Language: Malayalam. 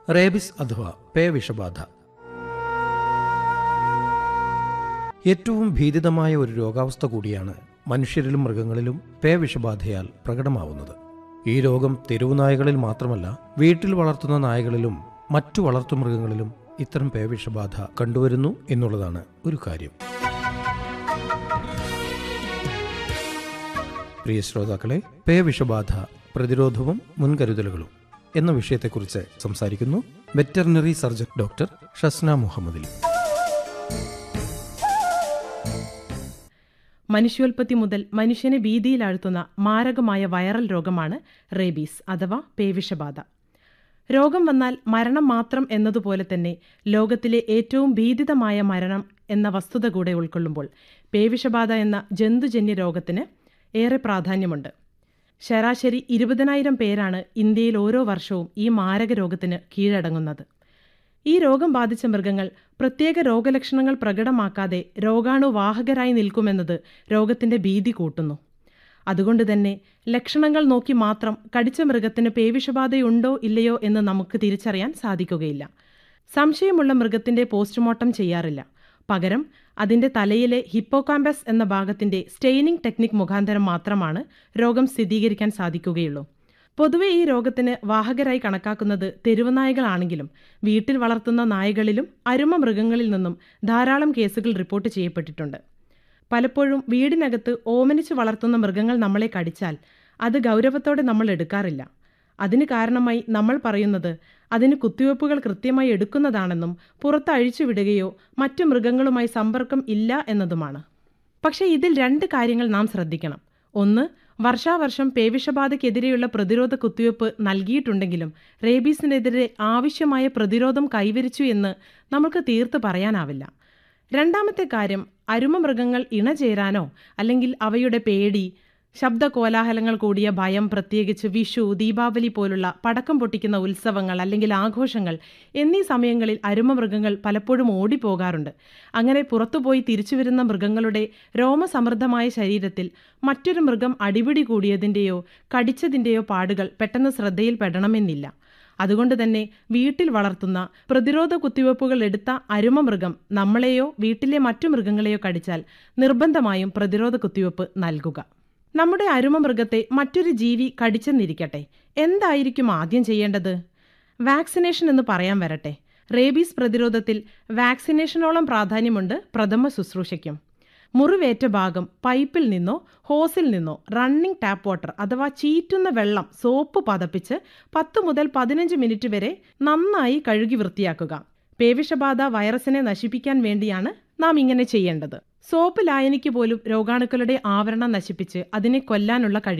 റേബിസ് അഥവാ പേ വിഷബാധ ഏറ്റവും ഭീതിതമായ ഒരു രോഗാവസ്ഥ കൂടിയാണ് മനുഷ്യരിലും മൃഗങ്ങളിലും പേ വിഷബാധയാൽ പ്രകടമാവുന്നത് ഈ രോഗം തെരുവുനായകളിൽ മാത്രമല്ല വീട്ടിൽ വളർത്തുന്ന നായകളിലും മറ്റു വളർത്തുമൃഗങ്ങളിലും ഇത്തരം പേ വിഷബാധ കണ്ടുവരുന്നു എന്നുള്ളതാണ് ഒരു കാര്യം പ്രിയ ശ്രോതാക്കളെ പേ വിഷബാധ പ്രതിരോധവും മുൻകരുതലുകളും എന്ന വിഷയത്തെക്കുറിച്ച് സംസാരിക്കുന്നു വെറ്ററിനറി സർജൻ ഡോക്ടർ ഷസ്ന മുഹമ്മദിൽ മനുഷ്യോൽപത്തി മുതൽ മനുഷ്യനെ ഭീതിയിലാഴ്ത്തുന്ന മാരകമായ വൈറൽ രോഗമാണ് റേബീസ് അഥവാ പേവിഷബാധ രോഗം വന്നാൽ മരണം മാത്രം എന്നതുപോലെ തന്നെ ലോകത്തിലെ ഏറ്റവും ഭീതിതമായ മരണം എന്ന വസ്തുത കൂടെ ഉൾക്കൊള്ളുമ്പോൾ പേവിഷബാധ എന്ന ജന്തുജന്യ രോഗത്തിന് ഏറെ പ്രാധാന്യമുണ്ട് ശരാശരി ഇരുപതിനായിരം പേരാണ് ഇന്ത്യയിൽ ഓരോ വർഷവും ഈ മാരക രോഗത്തിന് കീഴടങ്ങുന്നത് ഈ രോഗം ബാധിച്ച മൃഗങ്ങൾ പ്രത്യേക രോഗലക്ഷണങ്ങൾ പ്രകടമാക്കാതെ രോഗാണുവാഹകരായി നിൽക്കുമെന്നത് രോഗത്തിന്റെ ഭീതി കൂട്ടുന്നു അതുകൊണ്ട് തന്നെ ലക്ഷണങ്ങൾ നോക്കി മാത്രം കടിച്ച മൃഗത്തിന് പേവിഷബാധയുണ്ടോ ഇല്ലയോ എന്ന് നമുക്ക് തിരിച്ചറിയാൻ സാധിക്കുകയില്ല സംശയമുള്ള മൃഗത്തിന്റെ പോസ്റ്റ്മോർട്ടം ചെയ്യാറില്ല പകരം അതിന്റെ തലയിലെ ഹിപ്പോകാമ്പസ് എന്ന ഭാഗത്തിന്റെ സ്റ്റെയിനിംഗ് ടെക്നിക് മുഖാന്തരം മാത്രമാണ് രോഗം സ്ഥിരീകരിക്കാൻ സാധിക്കുകയുള്ളൂ പൊതുവെ ഈ രോഗത്തിന് വാഹകരായി കണക്കാക്കുന്നത് തെരുവുനായകളാണെങ്കിലും വീട്ടിൽ വളർത്തുന്ന നായകളിലും അരുമ മൃഗങ്ങളിൽ നിന്നും ധാരാളം കേസുകൾ റിപ്പോർട്ട് ചെയ്യപ്പെട്ടിട്ടുണ്ട് പലപ്പോഴും വീടിനകത്ത് ഓമനിച്ച് വളർത്തുന്ന മൃഗങ്ങൾ നമ്മളെ കടിച്ചാൽ അത് ഗൗരവത്തോടെ നമ്മൾ എടുക്കാറില്ല അതിന് കാരണമായി നമ്മൾ പറയുന്നത് അതിന് കുത്തിവയ്പ്പുകൾ കൃത്യമായി എടുക്കുന്നതാണെന്നും പുറത്ത് അഴിച്ചുവിടുകയോ മറ്റു മൃഗങ്ങളുമായി സമ്പർക്കം ഇല്ല എന്നതുമാണ് പക്ഷേ ഇതിൽ രണ്ട് കാര്യങ്ങൾ നാം ശ്രദ്ധിക്കണം ഒന്ന് വർഷാവർഷം പേവിഷബാധയ്ക്കെതിരെയുള്ള പ്രതിരോധ കുത്തിവയ്പ്പ് നൽകിയിട്ടുണ്ടെങ്കിലും റേബീസിനെതിരെ ആവശ്യമായ പ്രതിരോധം കൈവരിച്ചു എന്ന് നമുക്ക് തീർത്ത് പറയാനാവില്ല രണ്ടാമത്തെ കാര്യം അരുമ മൃഗങ്ങൾ ഇണചേരാനോ അല്ലെങ്കിൽ അവയുടെ പേടി ശബ്ദ കോലാഹലങ്ങൾ കൂടിയ ഭയം പ്രത്യേകിച്ച് വിഷു ദീപാവലി പോലുള്ള പടക്കം പൊട്ടിക്കുന്ന ഉത്സവങ്ങൾ അല്ലെങ്കിൽ ആഘോഷങ്ങൾ എന്നീ സമയങ്ങളിൽ അരുമ മൃഗങ്ങൾ പലപ്പോഴും ഓടിപ്പോകാറുണ്ട് അങ്ങനെ പുറത്തുപോയി തിരിച്ചു വരുന്ന മൃഗങ്ങളുടെ രോമസമൃദ്ധമായ ശരീരത്തിൽ മറ്റൊരു മൃഗം അടിപിടി കൂടിയതിൻ്റെയോ കടിച്ചതിൻ്റെയോ പാടുകൾ പെട്ടെന്ന് ശ്രദ്ധയിൽപ്പെടണമെന്നില്ല അതുകൊണ്ട് തന്നെ വീട്ടിൽ വളർത്തുന്ന പ്രതിരോധ കുത്തിവയ്പ്പുകൾ എടുത്ത അരുമ മൃഗം നമ്മളെയോ വീട്ടിലെ മറ്റു മൃഗങ്ങളെയോ കടിച്ചാൽ നിർബന്ധമായും പ്രതിരോധ കുത്തിവയ്പ്പ് നൽകുക നമ്മുടെ അരുമ മൃഗത്തെ മറ്റൊരു ജീവി കടിച്ചെന്നിരിക്കട്ടെ എന്തായിരിക്കും ആദ്യം ചെയ്യേണ്ടത് വാക്സിനേഷൻ എന്ന് പറയാൻ വരട്ടെ റേബീസ് പ്രതിരോധത്തിൽ വാക്സിനേഷനോളം പ്രാധാന്യമുണ്ട് പ്രഥമ ശുശ്രൂഷയ്ക്കും മുറിവേറ്റ ഭാഗം പൈപ്പിൽ നിന്നോ ഹോസിൽ നിന്നോ റണ്ണിംഗ് ടാപ്പ് വാട്ടർ അഥവാ ചീറ്റുന്ന വെള്ളം സോപ്പ് പതപ്പിച്ച് പത്ത് മുതൽ പതിനഞ്ച് മിനിറ്റ് വരെ നന്നായി കഴുകി വൃത്തിയാക്കുക പേവിഷബാധ വൈറസിനെ നശിപ്പിക്കാൻ വേണ്ടിയാണ് നാം ഇങ്ങനെ ചെയ്യേണ്ടത് സോപ്പ് ലായനിക്ക് പോലും രോഗാണുക്കളുടെ ആവരണം നശിപ്പിച്ച് അതിനെ കൊല്ലാനുള്ള കഴിവ്